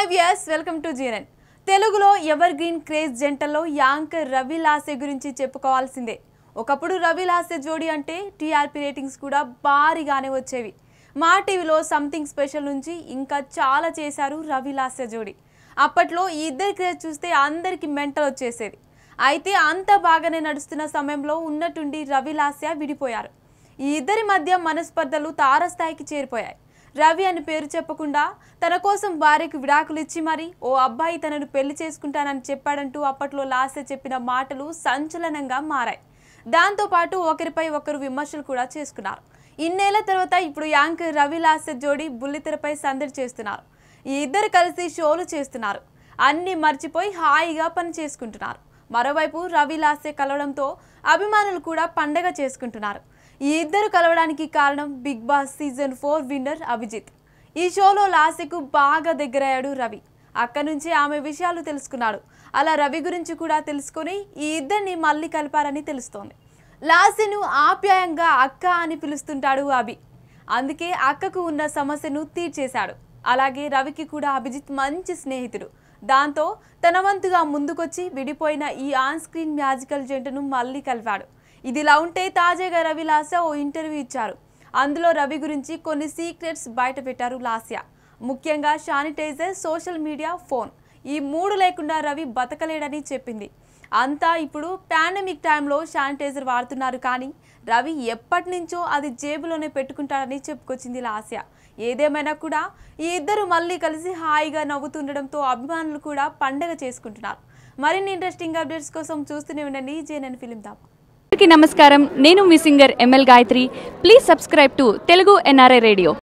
viewers welcome to GNN తెలుగులో evergreen craze జంటలో anchor Ravi లాసే గురించి చెప్పుకోవాల్సిందే ఒకప్పుడు రవి లాసే జోడీ అంటే టీఆర్పీ రేటింగ్స్ కూడా భారీగానే వచ్చేవి మా టీవీలో సంథింగ్ స్పెషల్ నుంచి ఇంకా చాలా చేశారు రవి లాసే జోడీ అప్పట్లో ఈ ఇద్దరి క్రేజ్ చూస్తే అందరికీ మెంటల్ వచ్చేసేది అయితే అంత బాగానే నడుస్తున్న సమయంలో ఉన్నట్టుండి రవి లాస్య విడిపోయారు ఈ ఇద్దరి మధ్య మనస్పర్ధలు తారస్థాయికి చేరిపోయాయి రవి అని పేరు చెప్పకుండా తన కోసం భార్యకు విడాకులు ఇచ్చి మరి ఓ అబ్బాయి తనను పెళ్లి చేసుకుంటానని చెప్పాడంటూ అప్పట్లో లాస్య చెప్పిన మాటలు సంచలనంగా మారాయి దాంతోపాటు ఒకరిపై ఒకరు విమర్శలు కూడా చేసుకున్నారు ఇన్నేళ్ల తర్వాత ఇప్పుడు యాంకర్ రవి లాస్య జోడీ బుల్లితెరపై సందడి చేస్తున్నారు ఈ ఇద్దరు కలిసి షోలు చేస్తున్నారు అన్ని మర్చిపోయి హాయిగా పని చేసుకుంటున్నారు మరోవైపు రవి లాస్య కలవడంతో అభిమానులు కూడా పండగ చేసుకుంటున్నారు ఈ ఇద్దరు కలవడానికి కారణం Bigg Boss season four winner Abhijeet ఈ షోలో లాస్యకు బాగా దగ్గరయ్యాడు రవి అక్కడి నుంచి ఆమె విషయాలు తెలుసుకున్నాడు అలా రవి గురించి కూడా తెలుసుకొని ఈ ఇద్దరిని మళ్ళీ కలిపారని తెలుస్తోంది లాస్యను ఆప్యాయంగా అక్క అని పిలుస్తుంటాడు అభి అందుకే అక్కకు ఉన్న సమస్యను తీర్చేశాడు అలాగే రవికి కూడా అభిజిత్ మంచి స్నేహితుడు దాంతో తన వంతుగా ముందుకొచ్చి విడిపోయిన ఈ ఆన్ స్క్రీన్ మ్యాజికల్ జంటను మళ్ళీ కలిపాడు ఇదిలా ఉంటే తాజాగా రవి లాస్య ఓ ఇంటర్వ్యూ ఇచ్చారు అందులో రవి గురించి కొన్ని సీక్రెట్స్ బయట పెట్టారు లాస్య ముఖ్యంగా శానిటైజర్ సోషల్ మీడియా ఫోన్ ఈ మూడు లేకుండా రవి బతకలేడని చెప్పింది అంతా ఇప్పుడు పాండమిక్ టైంలో శానిటైజర్ వాడుతున్నారు కానీ రవి ఎప్పటి నుంచో అది జేబులోనే పెట్టుకుంటాడని చెప్పుకొచ్చింది లాస్య ఏదేమైనా కూడా ఈ ఇద్దరు మళ్ళీ కలిసి హాయిగా నవ్వుతుండడంతో అభిమానులు కూడా పండగ చేసుకుంటున్నారు మరిన్ని ఇంట్రెస్టింగ్ అప్డేట్స్ కోసం చూస్తూనే ఉండండి జేఎన్ఎన్ ఫిలిం దాబా అందరికీ నమస్కారం నేను మీ singer ML Gayatri please subscribe to Telugu NRI radio